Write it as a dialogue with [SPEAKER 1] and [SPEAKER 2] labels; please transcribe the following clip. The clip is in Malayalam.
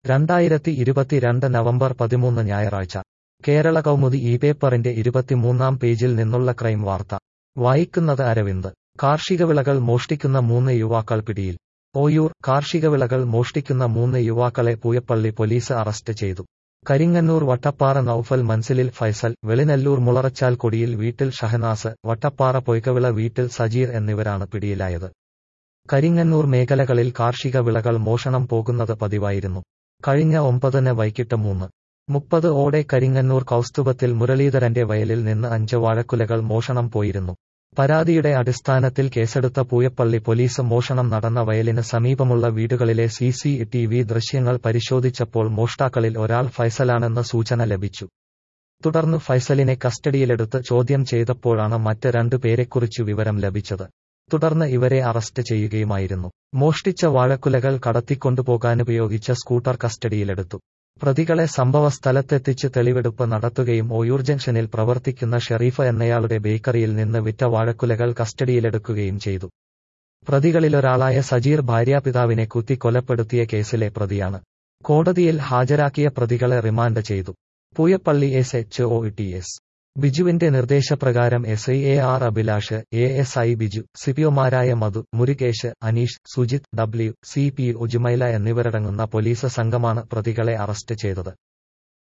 [SPEAKER 1] രണ്ടായിരത്തി ഇരുപത്തിരണ്ട് നവംബർ പതിമൂന്ന് ഞായറാഴ്ച കേരള കൗമുദി ഈ പേപ്പറിന്റെ ഇരുപത്തിമൂന്നാം പേജിൽ നിന്നുള്ള ക്രൈം വാർത്ത വായിക്കുന്നത് അരവിന്ദ് കാർഷിക വിളകൾ മോഷ്ടിക്കുന്ന മൂന്ന് യുവാക്കൾ പിടിയിൽ ഓയൂർ കാർഷിക വിളകൾ മോഷ്ടിക്കുന്ന മൂന്ന് യുവാക്കളെ പൂയപ്പള്ളി പോലീസ് അറസ്റ്റ് ചെയ്തു കരിങ്ങന്നൂർ വട്ടപ്പാറ നൌഫൽ മൻസിലിൽ ഫൈസൽ വെളിനെല്ലൂർ മുളറച്ചാൽ കൊടിയിൽ വീട്ടിൽ ഷഹനാസ് വട്ടപ്പാറ പൊയ്ക്കവിള വീട്ടിൽ സജീർ എന്നിവരാണ് പിടിയിലായത് കരിങ്ങന്നൂർ മേഖലകളിൽ കാർഷിക വിളകൾ മോഷണം പോകുന്നത് പതിവായിരുന്നു കഴിഞ്ഞ ഒമ്പതിന് വൈകിട്ട് മൂന്ന് മുപ്പത് ഓടെ കരിങ്ങന്നൂർ കൗസ്തുഭത്തിൽ മുരളീധരന്റെ വയലിൽ നിന്ന് അഞ്ച് വാഴക്കുലകൾ മോഷണം പോയിരുന്നു പരാതിയുടെ അടിസ്ഥാനത്തിൽ കേസെടുത്ത പൂയപ്പള്ളി പോലീസ് മോഷണം നടന്ന വയലിന് സമീപമുള്ള വീടുകളിലെ സി സി ടി വി ദൃശ്യങ്ങൾ പരിശോധിച്ചപ്പോൾ മോഷ്ടാക്കളിൽ ഒരാൾ ഫൈസലാണെന്ന് സൂചന ലഭിച്ചു തുടർന്ന് ഫൈസലിനെ കസ്റ്റഡിയിലെടുത്ത് ചോദ്യം ചെയ്തപ്പോഴാണ് മറ്റ് രണ്ടു പേരെക്കുറിച്ചു വിവരം ലഭിച്ചത് തുടർന്ന് ഇവരെ അറസ്റ്റ് ചെയ്യുകയുമായിരുന്നു മോഷ്ടിച്ച വാഴക്കുലകൾ കടത്തിക്കൊണ്ടുപോകാനുപയോഗിച്ച സ്കൂട്ടർ കസ്റ്റഡിയിലെടുത്തു പ്രതികളെ സംഭവസ്ഥലത്തെത്തിച്ച് തെളിവെടുപ്പ് നടത്തുകയും ഓയൂർ ജംഗ്ഷനിൽ പ്രവർത്തിക്കുന്ന ഷെറീഫ് എന്നയാളുടെ ബേക്കറിയിൽ നിന്ന് വിറ്റ വാഴക്കുലകൾ കസ്റ്റഡിയിലെടുക്കുകയും ചെയ്തു പ്രതികളിലൊരാളായ സജീർ ഭാര്യാപിതാവിനെ കുത്തി കൊലപ്പെടുത്തിയ കേസിലെ പ്രതിയാണ് കോടതിയിൽ ഹാജരാക്കിയ പ്രതികളെ റിമാൻഡ് ചെയ്തു Pooyappally S H O T S ബിജുവിന്റെ നിർദ്ദേശപ്രകാരം S I A R Abhilash A S I Biju സിപിഒമാരായ Madhu Murukesh Aneesh Sujith W C P Ujumaila എന്നിവരടങ്ങുന്ന പോലീസ് സംഘമാണ് പ്രതികളെ അറസ്റ്റ് ചെയ്തത്